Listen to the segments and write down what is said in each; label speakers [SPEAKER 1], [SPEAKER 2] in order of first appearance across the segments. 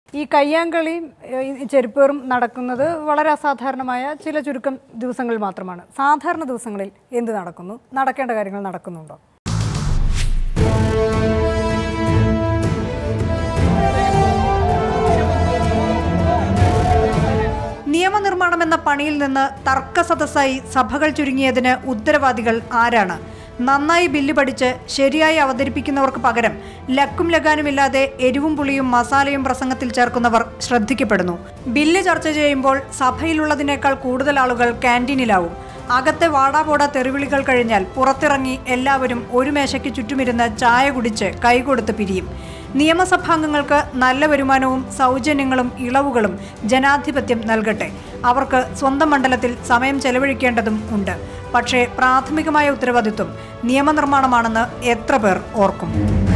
[SPEAKER 1] ഈ കയ്യാങ്കളിയും ഏഹ്, ഈ ചെരുപ്പേറും നടക്കുന്നത് വളരെ അസാധാരണമായ ചില ചുരുക്കം ദിവസങ്ങളിൽ മാത്രമാണ് സാധാരണ ദിവസങ്ങളിൽ എന്ത് നടക്കുന്നു നടക്കേണ്ട കാര്യങ്ങൾ നടക്കുന്നുണ്ടോ നിയമനിർമ്മാണം എന്ന പണിയിൽ നിന്ന് തർക്കസദസ്സായി സഭകൾ ചുരുങ്ങിയതിന് ഉത്തരവാദികൾ ആരാണ് നന്നായി ബില്ല് പഠിച്ച് ശരിയായി അവതരിപ്പിക്കുന്നവർക്ക് പകരം ലക്കും ലഗാനുമില്ലാതെ എരിവും പുളിയും മസാലയും പ്രസംഗത്തിൽ ചേർക്കുന്നവർ ശ്രദ്ധിക്കപ്പെടുന്നു ബില്ല് ചർച്ച ചെയ്യുമ്പോൾ സഭയിലുള്ളതിനേക്കാൾ കൂടുതൽ ആളുകൾ ക്യാൻറ്റീനിലാവും അകത്തെ വാടാപോട തെറിവിളികൾ കഴിഞ്ഞാൽ പുറത്തിറങ്ങി എല്ലാവരും ഒരു മേശയ്ക്ക് ചുറ്റുമിരുന്ന് ചായ കുടിച്ച് കൈകൊടുത്ത് പിരിയും നിയമസഭാംഗങ്ങൾക്ക് നല്ല വരുമാനവും സൗജന്യങ്ങളും ഇളവുകളും ജനാധിപത്യം നൽകട്ടെ അവർക്ക് സ്വന്തം മണ്ഡലത്തിൽ സമയം ചെലവഴിക്കേണ്ടതും ഉണ്ട് പക്ഷേ പ്രാഥമികമായ ഉത്തരവാദിത്വം നിയമനിർമ്മാണമാണെന്ന് എത്ര പേർ ഓർക്കും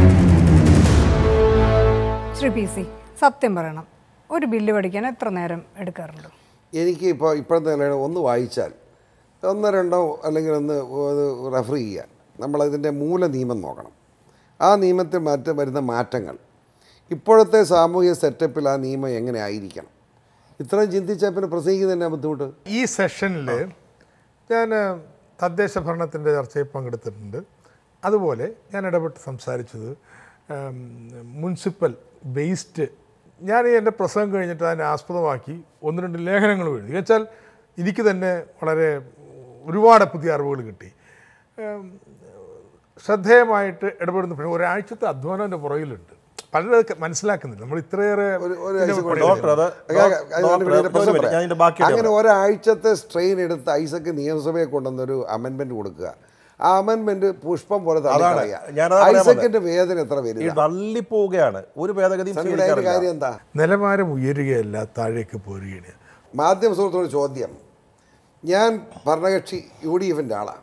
[SPEAKER 1] ശ്രീ പി സി സത്യം പറയണം ഒരു ബില്ല് പഠിക്കാൻ എത്ര നേരം എടുക്കാറുണ്ട്
[SPEAKER 2] എനിക്ക് ഇപ്പോൾ ഇപ്പോഴത്തെ നിലയിൽ ഒന്ന് വായിച്ചാൽ ഒന്നോ രണ്ടോ അല്ലെങ്കിൽ ഒന്ന് ഒന്ന് റെഫർ ചെയ്യുക നമ്മളതിൻ്റെ മൂല നിയമം നോക്കണം ആ നിയമത്തിൽ മറ്റ് വരുന്ന മാറ്റങ്ങൾ ഇപ്പോഴത്തെ സാമൂഹിക സെറ്റപ്പിൽ ആ നിയമം എങ്ങനെ ആയിരിക്കണം ഇത്രയും ചിന്തിച്ചാൽ പിന്നെ പ്രസംഗിക്കുന്നതന്നെ ബുദ്ധിമുട്ട്
[SPEAKER 3] ഈ സെഷനിൽ ഞാൻ തദ്ദേശ ഭരണത്തിൻ്റെ ചർച്ചയിൽ പങ്കെടുത്തിട്ടുണ്ട് അതുപോലെ ഞാൻ ഇടപെട്ട് സംസാരിച്ചത് ഉം, മുനിസിപ്പൽ വേസ്റ്റ് ഞാൻ ഈ എൻ്റെ പ്രസംഗം കഴിഞ്ഞിട്ട് അതിനെ ആസ്പദമാക്കി ഒന്ന് രണ്ട് ലേഖനങ്ങൾ എഴുതി വെച്ചാൽ എനിക്ക് തന്നെ വളരെ ഒരുപാട് പുതിയ അറിവുകൾ കിട്ടി ഉം, ശ്രദ്ധേയമായിട്ട് ഇടപെടുന്ന പിന്നെ ഒരാഴ്ചത്തെ അധ്വാനം എൻ്റെ പുറകിലുണ്ട് പലരും അത് മനസ്സിലാക്കുന്നില്ല നമ്മൾ ഇത്രയേറെ
[SPEAKER 2] ഒരു ഒരു
[SPEAKER 3] ഇതിനെ
[SPEAKER 2] ആഴ്ച
[SPEAKER 3] പണിയെടുക്കുന്നു.
[SPEAKER 4] ഡോക്ടർ അത്
[SPEAKER 2] അത് അത്
[SPEAKER 4] ഡോക്ടർ,
[SPEAKER 2] ഇതിന്റെ പ്രശ്നം
[SPEAKER 4] ഒരു മിനിറ്റ്,
[SPEAKER 2] പറയാം.
[SPEAKER 4] ഞാൻ ഇതിന്റെ ബാക്കി
[SPEAKER 2] അങ്ങനെ ഒരാഴ്ചത്തെ സ്ട്രെയിൻ എടുത്ത് ഐസക്ക് നിയമസഭയെ കൊണ്ടുവന്നൊരു അമെൻമെന്റ് കൊടുക്കുക ആ അമെൻമെന്റ് പുഷ്പം പോലെ തള്ളിക്കളയുക.
[SPEAKER 4] ഞാനതാ പറയാൻ
[SPEAKER 2] ഐസക്കിന്റെ വേദന എത്ര
[SPEAKER 4] ഈ
[SPEAKER 2] വരിക
[SPEAKER 4] തള്ളിപ്പോവുകയാണ് ഒരു ഭേദഗതിയും
[SPEAKER 2] സണ്ണിയുടെ അതിന്റെ
[SPEAKER 4] സ്വീകരിക്കാറില്ല
[SPEAKER 2] കാര്യം എന്താ
[SPEAKER 3] നിലവാരം ഉയരുകയല്ല താഴേക്ക് പോരുകയാണ്
[SPEAKER 2] മാധ്യമ സുഹൃത്തോട് ചോദ്യം ഞാൻ ഭരണകക്ഷി യു ഡി എഫിൻ്റെ ആളാണ്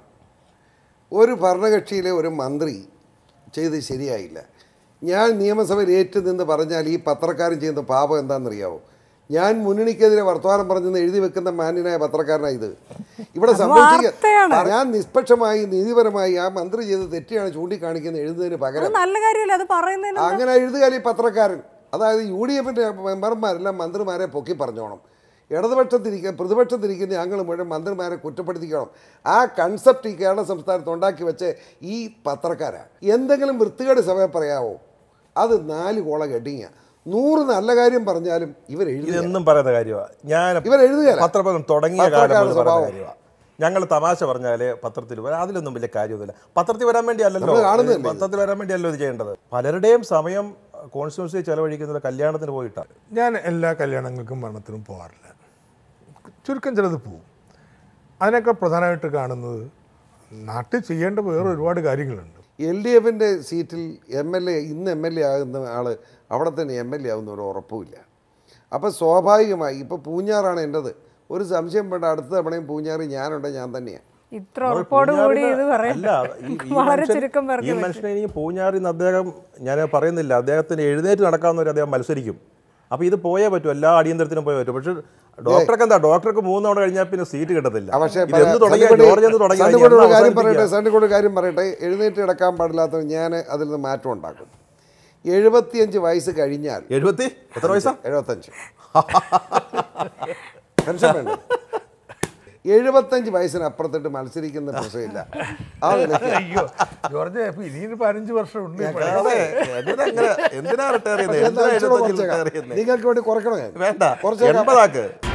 [SPEAKER 2] ഒരു ഭരണകക്ഷിയിലെ ഒരു മന്ത്രി ചെയ്ത് ശരിയായില്ല ഞാൻ നിയമസഭയിൽ ഏറ്റു നിന്ന് പറഞ്ഞാൽ ഈ പത്രക്കാരൻ ചെയ്യുന്ന പാപം എന്താണെന്നറിയാവോ ഞാൻ മുന്നണിക്കെതിരെ വർത്തമാനം പറഞ്ഞെന്ന് എഴുതി വെക്കുന്ന മാന്യനായ പത്രക്കാരനാണ് ഇത് ഇവിടെ സംഭവിച്ചിരിക്കുക
[SPEAKER 1] വാർത്തയാണ്.
[SPEAKER 2] ഞാൻ നിഷ്പക്ഷമായി നീതിപരമായി ആ മന്ത്രി ചെയ്ത് തെറ്റിയാണ് ചൂണ്ടിക്കാണിക്കുന്നത് എഴുതുന്നതിന് പകരം
[SPEAKER 1] നല്ല കാര്യമല്ല അത് പറയുന്നതിന്
[SPEAKER 2] അങ്ങനെ എഴുതുകാൽ ഈ പത്രക്കാരൻ അതായത് യു ഡി എഫിൻ്റെ മെമ്പർമാരെല്ലാം മന്ത്രിമാരെ പൊക്കി പറഞ്ഞോണം ഇടതുപക്ഷത്തിരിക്കുന്ന പ്രതിപക്ഷത്തിരിക്കുന്ന ഞങ്ങൾ മുഴുവൻ മന്ത്രിമാരെ കുറ്റപ്പെടുത്തിക്കണം ആ കൺസെപ്റ്റ് ഈ കേരള സംസ്ഥാനത്ത് ഉണ്ടാക്കി വെച്ച് ഈ പത്രക്കാരാണ് എന്തെങ്കിലും വൃത്തികേട് സമയം പറയാവോ അത് നാല് കോള കെട്ടിങ്ങ നൂറ് നല്ല കാര്യം പറഞ്ഞാലും ഇവർ എഴുതുക
[SPEAKER 4] ഇതെന്നും പറയുന്ന കാര്യമാണ് ഞാൻ
[SPEAKER 2] ഇവരെഴുതുകയില്ല.
[SPEAKER 4] പത്രപ്രവർത്തനം തുടങ്ങിയ കാലം
[SPEAKER 2] പത്രക്കാരുടെ
[SPEAKER 4] മുതൽ പറയുന്ന
[SPEAKER 2] സ്വഭാവം.
[SPEAKER 4] കാര്യമാണ് ഞങ്ങൾ തമാശ പറഞ്ഞാൽ പത്രത്തിൽ വരാം അതിലൊന്നും വലിയ കാര്യമൊന്നുമില്ല പത്രത്തിൽ വരാൻ വേണ്ടി അല്ലല്ലോ
[SPEAKER 2] നമ്മള് കാണുന്നില്ലേ?
[SPEAKER 4] പത്രത്തിൽ വരാൻ വേണ്ടിയല്ലോ ഇത് ചെയ്യേണ്ടത് പലരുടെയും സമയം കോൺസ്റ്റിറ്റ്യൂൻസി ചെലവഴിക്കുന്നത് കല്യാണത്തിന് പോയിട്ടാണ്
[SPEAKER 3] ഞാൻ എല്ലാ കല്യാണങ്ങൾക്കും മരണത്തിനും പോകാറില്ല ചുരുക്കം ചിലത് പോവും അതിനൊക്കെ പ്രധാനമായിട്ട് കാണുന്നത് നാട്ടിൽ ചെയ്യേണ്ട വേറെ ഒരുപാട് കാര്യങ്ങളുണ്ട്
[SPEAKER 2] എൽ ഡി എഫിൻ്റെ സീറ്റിൽ എം എൽ എ ഇന്ന് എം എൽ എ ആകുന്ന ആൾ അവിടെ തന്നെ എം എൽ എ ആകുന്ന ഒരു ഉറപ്പുമില്ല അപ്പോൾ സ്വാഭാവികമായി ഇപ്പോൾ പൂഞ്ഞാറാണ് എൻ്റെത് ഒരു സംശയം വേണ്ട അടുത്ത തവണയും പൂഞ്ഞാറ് ഞാനുണ്ട് ഞാൻ തന്നെയാണ്
[SPEAKER 1] ഇത്ര ഉറപ്പോട് കൂടി ഇത് പറയാം
[SPEAKER 4] അല്ല ഈ- ഈ
[SPEAKER 1] വളരെ
[SPEAKER 4] മനുഷ്യൻ-
[SPEAKER 1] ചുരുക്കം
[SPEAKER 4] ഈ
[SPEAKER 1] പേർക്ക്
[SPEAKER 4] മനുഷ്യനെ ഇനി പൂഞ്ഞാറിന്ന് അദ്ദേഹം ഞാൻ പറയുന്നില്ല അദ്ദേഹത്തിന് എഴുന്നേറ്റ് നടക്കാവുന്നവർ അദ്ദേഹം മത്സരിക്കും അപ്പോൾ ഇത് പോയേ പറ്റൂ എല്ലാ അടിയന്തരത്തിനും പോയേ പറ്റൂ പക്ഷേ ഡോക്ടർക്ക് എന്താ ഡോക്ടർക്ക് മൂന്ന് തവണ കഴിഞ്ഞാൽ പിന്നെ സീറ്റ് കിട്ടത്തില്ല
[SPEAKER 2] ആ, പക്ഷേ
[SPEAKER 4] ഇത് എന്ന് തുടങ്ങിയ
[SPEAKER 2] സണ്ണിക്കുട്ടി-
[SPEAKER 4] ജോർജ് എന്ന് തുടങ്ങിയ
[SPEAKER 2] സണ്ണിക്കുട്ടി ഒരു കാര്യം പറയട്ടെ സണ്ണിക്കുട്ടി ഒരു കാര്യം പറയട്ടെ എഴുന്നേറ്റ് കിടക്കാൻ പാടില്ലാത്ത ഞാൻ അതിൽ നിന്ന് മാറ്റം ഉണ്ടാക്കും എഴുപത്തിയഞ്ച് വയസ്സ് കഴിഞ്ഞാൽ
[SPEAKER 4] എഴുപത്തി എത്ര വയസ്സാ
[SPEAKER 2] എഴുപത്തഞ്ച് പെൻഷൻ വേണ്ട എഴുപത്തഞ്ച് വയസ്സിന് അപ്പുറത്തിട്ട് മത്സരിക്കുന്ന പ്രശ്നമില്ല ആ നിലയ്ക്ക്
[SPEAKER 3] അയ്യോ ജോർജ് ഇപ്പൊ ഇനിയൊരു പതിനഞ്ച് വർഷം ഉണ്ട് ഈ പണി.
[SPEAKER 4] അതെ, എന്തിനാ അങ്ങനെ- എന്തിനാ റിട്ടയർ ചെയ്യുന്നത്
[SPEAKER 2] എന്താ
[SPEAKER 4] എന്തിനാ
[SPEAKER 2] ഇച്ചിരി
[SPEAKER 4] എഴുപത്തഞ്ചിൽ
[SPEAKER 2] കുറച്ചേക്കാം.
[SPEAKER 4] റിട്ടയർ ചെയ്യുന്നത്
[SPEAKER 2] നിങ്ങൾക്ക് വേണ്ടി കുറയ്ക്കണോ ഞാൻ
[SPEAKER 4] വേണ്ട
[SPEAKER 2] കുറച്ചേക്കാം.
[SPEAKER 4] എൺപതാക്ക്